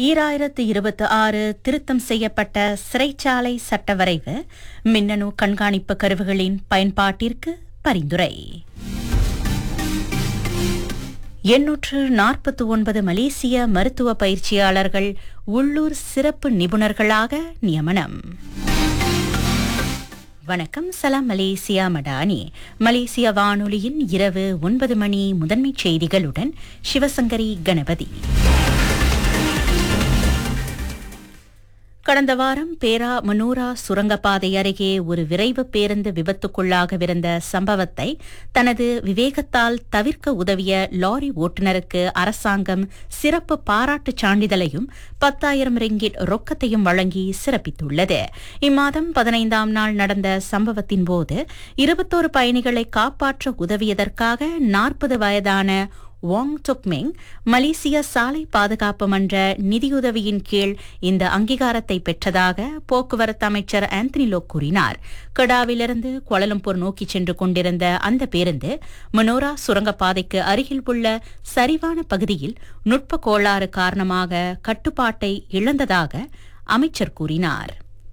ஈராயிரத்து இருபத்தி ஆறு திருத்தம் செய்யப்பட்ட சிறைச்சாலை சட்ட வரைவு மின்னணு கண்காணிப்பு கருவிகளின் பயன்பாட்டிற்கு பரிந்துரை எண்ணூற்று நாற்பத்தி ஒன்பது மலேசிய மருத்துவ பயிற்சியாளர்கள் உள்ளூர் சிறப்பு நிபுணர்களாக நியமனம் வணக்கம் சலாம் மலேசியா மடானி மலேசிய வானொலியின் இரவு ஒன்பது மணி முதன்மைச் செய்திகளுடன் சிவசங்கரி கணபதி கடந்த வாரம் பேரா மனூரா சுரங்கப்பாதை அருகே ஒரு விரைவு பேருந்து விபத்துக்குள்ளாகவிருந்த சம்பவத்தை தனது விவேகத்தால் தவிர்க்க உதவிய லாரி ஓட்டுநருக்கு அரசாங்கம் சிறப்பு பாராட்டுச் சான்றிதழையும் பத்தாயிரம் ரிங்கிட் ரொக்கத்தையும் வழங்கி சிறப்பித்துள்ளது இம்மாதம் பதினைந்தாம் நாள் நடந்த சம்பவத்தின் போது இருபத்தோரு பயணிகளை காப்பாற்ற உதவியதற்காக நாற்பது வயதான வாங் டொக்மெங் மலேசிய சாலை பாதுகாப்பு மன்ற நிதியுதவியின் கீழ் இந்த அங்கீகாரத்தை பெற்றதாக போக்குவரத்து அமைச்சர் ஆந்தனி லோக் கூறினார் கடாவிலிருந்து கோலலம்பூர் நோக்கி சென்று கொண்டிருந்த அந்த பேருந்து மனோரா சுரங்கப்பாதைக்கு அருகில் உள்ள சரிவான பகுதியில் நுட்ப கோளாறு காரணமாக கட்டுப்பாட்டை இழந்ததாக அமைச்சர் கூறினார்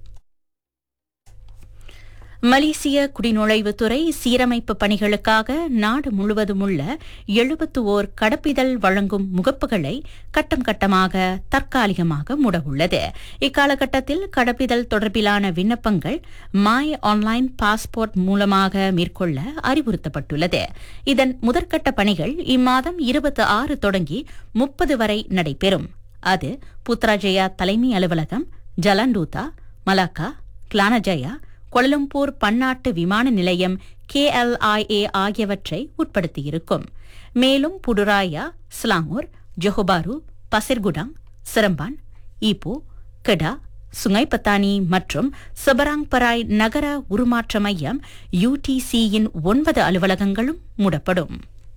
மலேசிய குடிநுழைவுத்துறை சீரமைப்பு பணிகளுக்காக நாடு முழுவதும் உள்ள எழுபத்து ஓர் கடப்பிதழ் வழங்கும் முகப்புகளை கட்டம் கட்டமாக தற்காலிகமாக மூடவுள்ளது இக்காலகட்டத்தில் கடப்பிதழ் தொடர்பிலான விண்ணப்பங்கள் மாய் ஆன்லைன் பாஸ்போர்ட் மூலமாக மேற்கொள்ள அறிவுறுத்தப்பட்டுள்ளது இதன் முதற்கட்ட பணிகள் இம்மாதம் இருபத்தி ஆறு தொடங்கி முப்பது வரை நடைபெறும் அது புத்ராஜயா தலைமை அலுவலகம் ஜலண்டூதா மலாக்கா கிளானஜயா கொலலம்பூர் பன்னாட்டு விமான நிலையம் கேஎல்ஐஏ ஆகியவற்றை உட்படுத்தியிருக்கும் மேலும் Puduraya Selangor Johor Bahru Pasir Gudang Seremban Ipoh Kedah Sungai Petani மற்றும் சபராங்பராய் நகர உருமாற்ற மையம் யுடிசியின் ஒன்பது அலுவலகங்களும் மூடப்படும்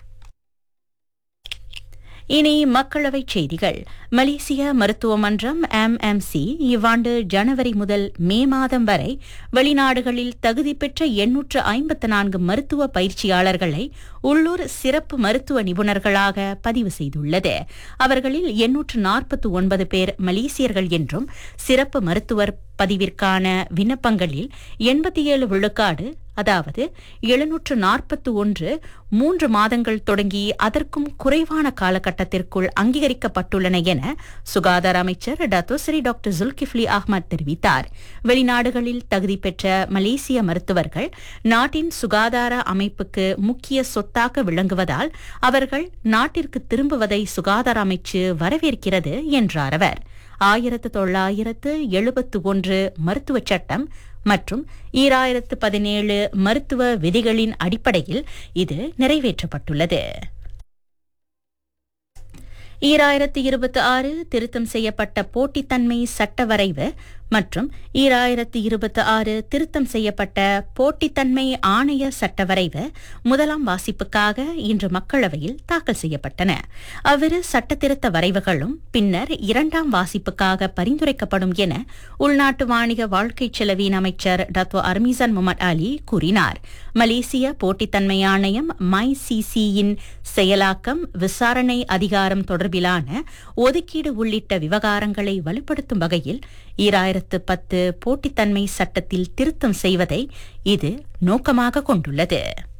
இனி மக்களவைச் செய்திகள் மலேசிய மருத்துவ மன்றம் எம்எம்சி இவ்வாண்டு ஜனவரி முதல் மே மாதம் வரை வெளிநாடுகளில் தகுதி பெற்ற எண்ணூற்று ஐம்பத்து நான்கு மருத்துவ பயிற்சியாளர்களை உள்ளூர் சிறப்பு மருத்துவ நிபுணர்களாக பதிவு செய்துள்ளது அவர்களில் எண்ணூற்று நாற்பத்தி ஒன்பது பேர் மலேசியர்கள் என்றும் சிறப்பு மருத்துவர் பதிவிற்கான விண்ணப்பங்களில் எண்பத்தி ஏழு விழுக்காடு அதாவது எழுநூற்று நாற்பத்தி ஒன்று மூன்று மாதங்கள் தொடங்கி அதற்கும் குறைவான காலகட்டத்திற்குள் அங்கீகரிக்கப்பட்டுள்ளன என சுகாதார அமைச்சர் டத்தோஸ்ரீ டாக்டர் ஜுல்கிஃப்லி அஹ்மத் தெரிவித்தார் வெளிநாடுகளில் தகுதி பெற்ற மலேசிய மருத்துவர்கள் நாட்டின் சுகாதார அமைப்புக்கு முக்கிய சொத்தாக விளங்குவதால் அவர்கள் நாட்டிற்கு திரும்புவதை சுகாதார அமைச்சு வரவேற்கிறது என்றார் அவர் ஆயிரத்து தொள்ளாயிரத்து எழுபத்து ஒன்று மருத்துவச் சட்டம் மற்றும் ஈராயிரத்து பதினேழு மருத்துவ விதிகளின் அடிப்படையில் இது நிறைவேற்றப்பட்டுள்ளது ஈராயிரத்து இருபத்தி ஆறு திருத்தம் செய்யப்பட்ட போட்டித்தன்மை சட்ட வரைவு மற்றும் ஈராயிரத்து இருபத்தி ஆறு திருத்தம் செய்யப்பட்ட போட்டித்தன்மை ஆணைய சட்ட வரைவு முதலாம் வாசிப்புக்காக இன்று மக்களவையில் தாக்கல் செய்யப்பட்டன அவ்விரு சட்டத்திருத்த வரைவுகளும் பின்னர் இரண்டாம் வாசிப்புக்காக பரிந்துரைக்கப்படும் என உள்நாட்டு வாணிக வாழ்க்கை செலவின் அமைச்சர் டத்தோ அர்மீசன் முகமது அலி கூறினார் மலேசிய போட்டித்தன்மை ஆணையம் மை சிசியின் செயலாக்கம் விசாரணை அதிகாரம் தொடர்பிலான ஒதுக்கீடு உள்ளிட்ட விவகாரங்களை வலுப்படுத்தும் வகையில் ஈராயிரத்து பத்து போட்டித்தன்மை சட்டத்தில் திருத்தம் செய்வதை இது நோக்கமாக கொண்டுள்ளது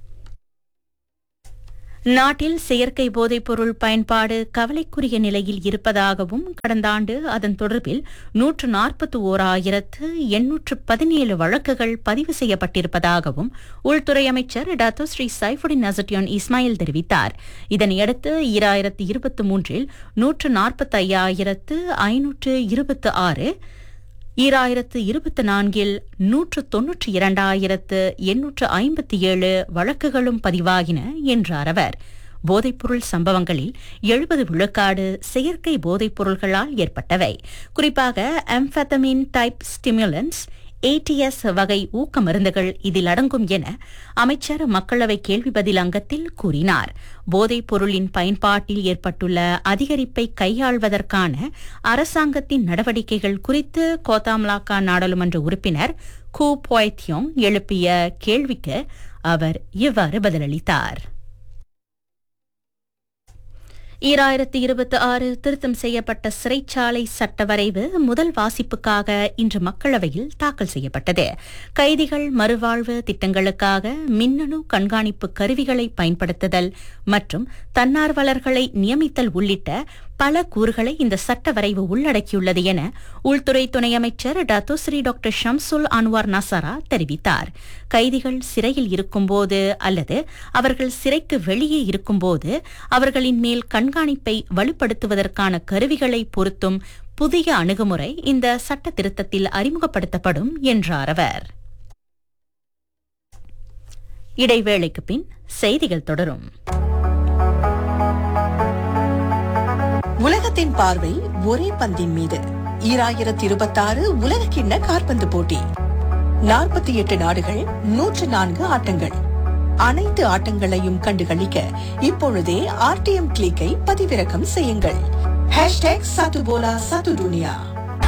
நாட்டில் செயற்கை போதைப்பொருள் பயன்பாடு கவலைக்குரிய நிலையில் இருப்பதாகவும் கடந்த ஆண்டு அதன் தொடர்பில் நூற்று நாற்பத்தி ஓர் ஆயிரத்து எண்ணூற்று பதினேழு வழக்குகள் பதிவு செய்யப்பட்டிருப்பதாகவும் உள்துறை அமைச்சர் டாத்தோ ஸ்ரீ சைஃபுடின் அசட்டியான் இஸ்மாயில் தெரிவித்தார் இதனையடுத்து ஈராயிரத்து இருபத்தி மூன்றில் நூற்று நாற்பத்தி ஐயாயிரத்து ஐநூற்று இருபத்தி ஆறு ஈராயிரத்து இருபத்தி நான்கில் நூற்று தொன்னூற்றி இரண்டாயிரத்து எண்ணூற்று ஐம்பத்தி ஏழு வழக்குகளும் பதிவாகின என்றார் அவர் போதைப்பொருள் சம்பவங்களில் எழுபது விழுக்காடு செயற்கை போதைப் பொருள்களால் ஏற்பட்டவை குறிப்பாக அம்ஃபெத்தமின் டைப் ஸ்டிமுலன்ஸ் ஏடிஎஸ் வகை ஊக்க மருந்துகள் இதில் அடங்கும் என அமைச்சர் மக்களவை கேள்வி பதில் அங்கத்தில் கூறினார் போதைப் பொருளின் பயன்பாட்டில் ஏற்பட்டுள்ள அதிகரிப்பை கையாள்வதற்கான அரசாங்கத்தின் நடவடிக்கைகள் குறித்து கோதாம்லாக்கா நாடாளுமன்ற உறுப்பினர் கூ பாய்த்தியோங் எழுப்பிய கேள்விக்கு அவர் இவ்வாறு பதிலளித்தார் ஈராயிரத்தி இருபத்தி ஆறு திருத்தம் செய்யப்பட்ட சிறைச்சாலை சட்ட வரைவு முதல் வாசிப்புக்காக இன்று மக்களவையில் தாக்கல் செய்யப்பட்டது கைதிகள் மறுவாழ்வு திட்டங்களுக்காக மின்னணு கண்காணிப்பு கருவிகளை பயன்படுத்துதல் மற்றும் தன்னார்வலர்களை நியமித்தல் உள்ளிட்ட பல கூறுகளை இந்த சட்ட வரைவு உள்ளடக்கியுள்ளது என உள்துறை துணை அமைச்சர் Dato Sri doctor Shamsul Anuar Nasarah தெரிவித்தார் கைதிகள் சிறையில் இருக்கும்போது அல்லது அவர்கள் சிறைக்கு வெளியே இருக்கும்போது அவர்களின் மேல் கண்காணிப்பை வலுப்படுத்துவதற்கான கருவிகளை பொருத்தும் புதிய அணுகுமுறை இந்த சட்ட திருத்தத்தில் அறிமுகப்படுத்தப்படும் என்றார் அவர் இடைவேளைக்கு பின் செய்திகள் தொடரும் உலகத்தின் பார்வை ஒரே பந்தின் மீது ஈராயிரத்தி இருபத்தாறு உலக கிண்ண காற்பந்து போட்டி நாற்பத்தி எட்டு நாடுகள் நூற்று நான்கு ஆட்டங்கள் அனைத்து ஆட்டங்களையும் கண்டுகளிக்க இப்பொழுதே ஆர்டிஎம் கிளிக்கை பதிவிறக்கம் செய்யுங்கள் ஹேஷ்டேக் சத்துபோலா சத்து துனியா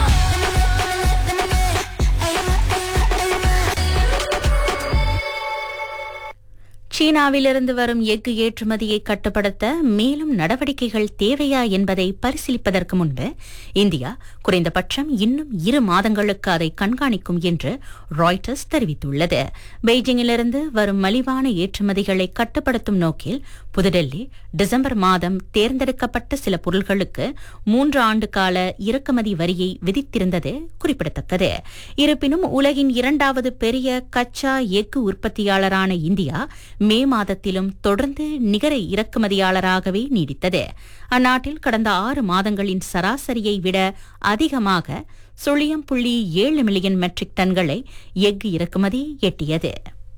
சீனாவிலிருந்து வரும் எஃகு ஏற்றுமதியை கட்டுப்படுத்த மேலும் நடவடிக்கைகள் தேவையா என்பதை பரிசீலிப்பதற்கு முன்பு இந்தியா குறைந்தபட்சம் இன்னும் இரு மாதங்களுக்கு அதை கண்காணிக்கும் என்று ராய்டர்ஸ் தெரிவித்துள்ளது பெய்ஜிங்கிலிருந்து வரும் மலிவான ஏற்றுமதிகளை கட்டுப்படுத்தும் நோக்கில் புதுடெல்லி டிசம்பர் மாதம் தேர்ந்தெடுக்கப்பட்ட சில பொருட்களுக்கு மூன்று ஆண்டு கால இறக்குமதி வரியை விதித்திருந்தது குறிப்பிடத்தக்கது இருப்பினும் உலகின் இரண்டாவது பெரிய கச்சா எஃகு உற்பத்தியாளரான இந்தியா மே மாதத்திலும் தொடர்ந்து நிகர இறக்குமதியாளராகவே நீடித்தது அந்நாட்டில் கடந்த ஆறு மாதங்களின் சராசரியை விட அதிகமாக சுழியம் புள்ளி ஏழு மில்லியன் மெட்ரிக் டன்களை எஃகு இறக்குமதி எட்டியது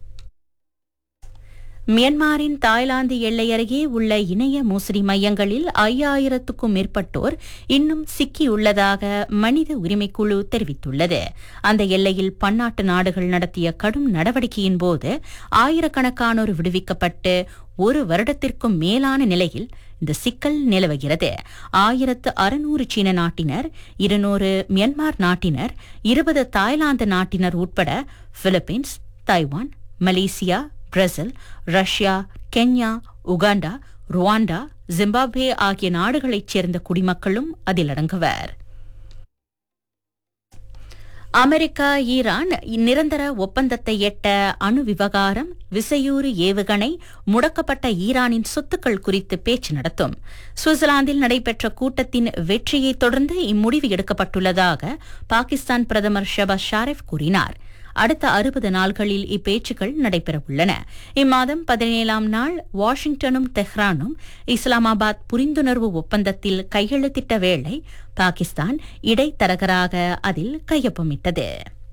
மியான்மரின் தாய்லாந்து எல்லை அருகே உள்ள இணைய மோசடி மையங்களில் ஐயாயிரத்துக்கும் மேற்பட்டோர் இன்னும் சிக்கியுள்ளதாக மனித உரிமைக்குழு தெரிவித்துள்ளது அந்த எல்லையில் பன்னாட்டு நாடுகள் நடத்திய கடும் நடவடிக்கையின் போது ஆயிரக்கணக்கானோர் விடுவிக்கப்பட்டு ஒரு வருடத்திற்கும் மேலான நிலையில் இந்த சிக்கல் நிலவுகிறது ஆயிரத்து அறுநூறு சீன நாட்டினர் இருநூறு மியான்மர் நாட்டினர் இருபது தாய்லாந்து நாட்டினர் உட்பட Philippines Taiwan Malaysia Brazil Russia Kenya Uganda Rwanda Zimbabwe ஆகிய நாடுகளைச் சேர்ந்த குடிமக்களும் அதில் அடங்குவர் அமெரிக்கா ஈரான் நிரந்தர ஒப்பந்தத்தை எட்ட அணு விவகாரம் விசையூறு ஏவுகணை முடக்கப்பட்ட ஈரானின் சொத்துக்கள் குறித்து பேச்சு நடத்தும் சுவிட்சர்லாந்தில் நடைபெற்ற கூட்டத்தின் வெற்றியை தொடர்ந்து இம்முடிவு எடுக்கப்பட்டுள்ளதாக பாகிஸ்தான் பிரதமர் ஷபாஸ் ஷாரிஃப் கூறினார் அடுத்த அறுபது நாள்களில் இப்பேச்சுக்கள் நடைபெறவுள்ளன இம்மாதம் பதினேழாம் நாள் வாஷிங்டனும் தெஹ்ரானும் இஸ்லாமாபாத் புரிந்துணர்வு ஒப்பந்தத்தில் கையெழுத்திட்ட வேளை பாகிஸ்தான் இடைத்தரகராக அதில் கையொப்பமிட்டது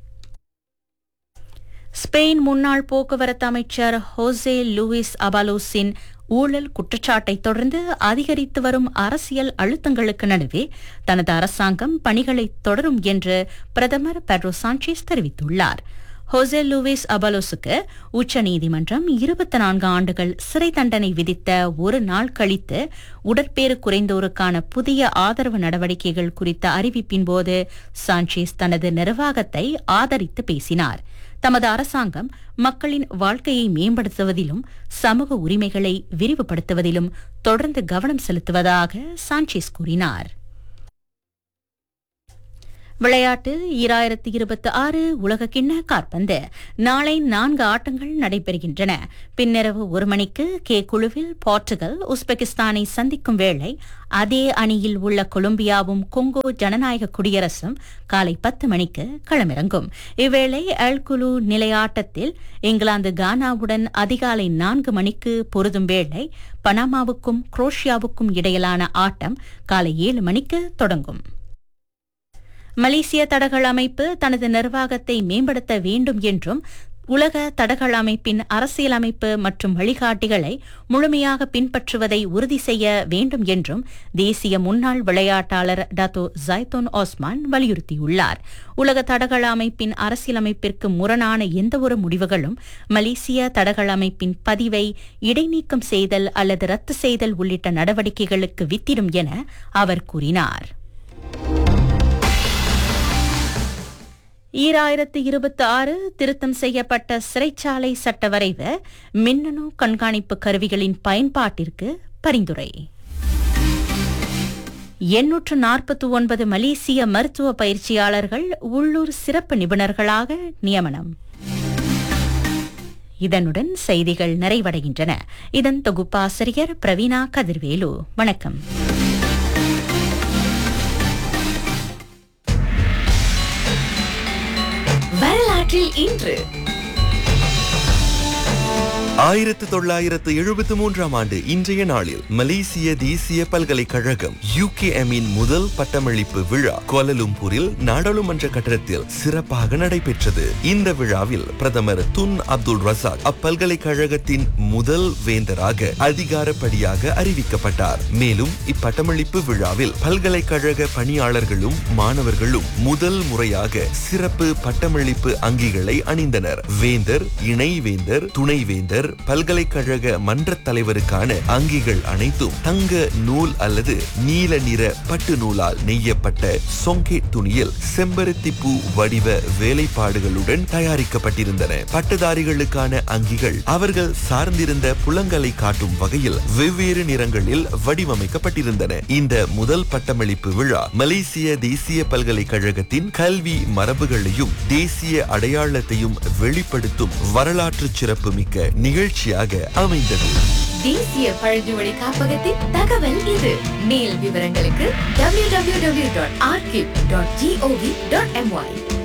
ஸ்பெயின் முன்னாள் போக்குவரத்து அமைச்சர் ஹோசே லூயிஸ் அபாலோஸின் ஊழல் குற்றச்சாட்டை தொடர்ந்து அதிகரித்து வரும் அரசியல் அழுத்தங்களுக்கு நடுவே தனது அரசாங்கம் பணிகளை தொடரும் என்று பிரதமர் பெட்ரோ சாnchez தெரிவித்துள்ளார் ஹோசே லூவிஸ் அபலோஸுக்கு உச்சநீதிமன்றம் இருபத்தி நான்கு ஆண்டுகள் சிறை தண்டனை விதித்த ஒரு நாள் கழித்து உடற்பேறு குறைந்தோருக்கான புதிய ஆதரவு நடவடிக்கைகள் குறித்த அறிவிப்பின் போது சாnchez தனது நிர்வாகத்தை ஆதரித்து பேசினார் தமது அரசாங்கம் மக்களின் வாழ்க்கையை மேம்படுத்துவதிலும் சமூக உரிமைகளை விரிவுபடுத்துவதிலும் தொடர்ந்து கவனம் செலுத்துவதாக சாnchez கூறினார் விளையாட்டு ஈராயிரத்தி இருபத்தி ஆறு உலகக்கிண்ண காற்பந்து நாளை நான்கு ஆட்டங்கள் நடைபெறுகின்றன பின்னிரவு ஒரு மணிக்கு கே குழுவில் போர்ச்சுகல் உஸ்பெகிஸ்தானை சந்திக்கும் வேளை அதே அணியில் உள்ள கொலம்பியாவும் கொங்கோ ஜனநாயக குடியரசும் காலை பத்து மணிக்கு களமிறங்கும் இவ்வேளை எல் குழு நிலையாட்டத்தில் இங்கிலாந்து கானாவுடன் அதிகாலை நான்கு மணிக்கு பொருதும் வேளை பனாமாவுக்கும் குரோஷியாவுக்கும் இடையிலான ஆட்டம் காலை ஏழு மணிக்கு தொடங்கும் மலேசிய தடகள அமைப்பு தனது நிர்வாகத்தை மேம்படுத்த வேண்டும் என்றும் உலக தடகள அமைப்பின் அரசியலமைப்பு மற்றும் வழிகாட்டிகளை முழுமையாக பின்பற்றுவதை உறுதி செய்ய வேண்டும் என்றும் தேசிய முன்னாள் விளையாட்டாளர் டாத்தோ ஜைத்தோன் ஓஸ்மான் வலியுறுத்தியுள்ளார் உலக தடகள அமைப்பின் அரசியலமைப்பிற்கு முரணான எந்தவொரு முடிவுகளும் மலேசிய தடகள அமைப்பின் பதிவை இடைநீக்கம் செய்தல் அல்லது ரத்து செய்தல் உள்ளிட்ட நடவடிக்கைகளுக்கு வித்திடும் என அவர் கூறினார் ஈராயிரத்து இருபத்தி ஆறு திருத்தம் செய்யப்பட்ட சிறைச்சாலை சட்ட வரைவு மின்னணு கண்காணிப்பு கருவிகளின் பயன்பாட்டிற்கு பரிந்துரை எண்ணூற்று நாற்பத்தி ஒன்பது மலேசிய மருத்துவ பயிற்சியாளர்கள் உள்ளூர் சிறப்பு நிபுணர்களாக நியமனம் இதனுடன் செய்திகள் நிறைவடைகின்றன இதன் தொகுப்பாசிரியர் பிரவீணா கதிர்வேலு வணக்கம் வரலாற்றில் இன்று ஆயிரத்து தொள்ளாயிரத்து எழுபத்து மூன்றாம் ஆண்டு இன்றைய நாளில் மலேசிய தேசிய பல்கலைக்கழகம் UKM இன் முதல் பட்டமளிப்பு விழா கோலலும்பூரில் நாடாளுமன்ற கட்டடத்தில் சிறப்பாக நடைபெற்றது இந்த விழாவில் பிரதமர் துன் அப்துல் ரசாக் அப்பல்கலைக்கழகத்தின் முதல் வேந்தராக அதிகாரப்படியாக அறிவிக்கப்பட்டார் மேலும் இப்பட்டமளிப்பு விழாவில் பல்கலைக்கழக பணியாளர்களும் மாணவர்களும் முதல் முறையாக சிறப்பு பட்டமளிப்பு அங்கிகளை அணிந்தனர் வேந்தர் இணைவேந்தர் துணைவேந்தர் பல்கலைக்கழக மன்றத் தலைவருக்கான அங்கிகள் அனைத்தும் தங்க நூல் அல்லது நீல நிற பட்டு நூலால் நெய்யப்பட்ட சொங்கே துணியில் செம்பருத்தி பூ வடிவ வேலைப்பாடுகளுடன் தயாரிக்கப்பட்டிருந்தன பட்டதாரிகளுக்கான அங்கிகள் அவர்கள் சார்ந்திருந்த புலங்களை காட்டும் வகையில் வெவ்வேறு நிறங்களில் வடிவமைக்கப்பட்டிருந்தன இந்த முதல் பட்டமளிப்பு விழா மலேசிய தேசிய பல்கலைக்கழகத்தின் கல்வி மரபுகளையும் தேசிய அடையாளத்தையும் வெளிப்படுத்தும் வரலாற்று சிறப்புமிக்க நிகழ்ச்சியாக அமைந்தது தேசிய பழங்குடி காப்பகத்தின் தகவல் இது மேல் விவரங்களுக்கு www.archive.gov.my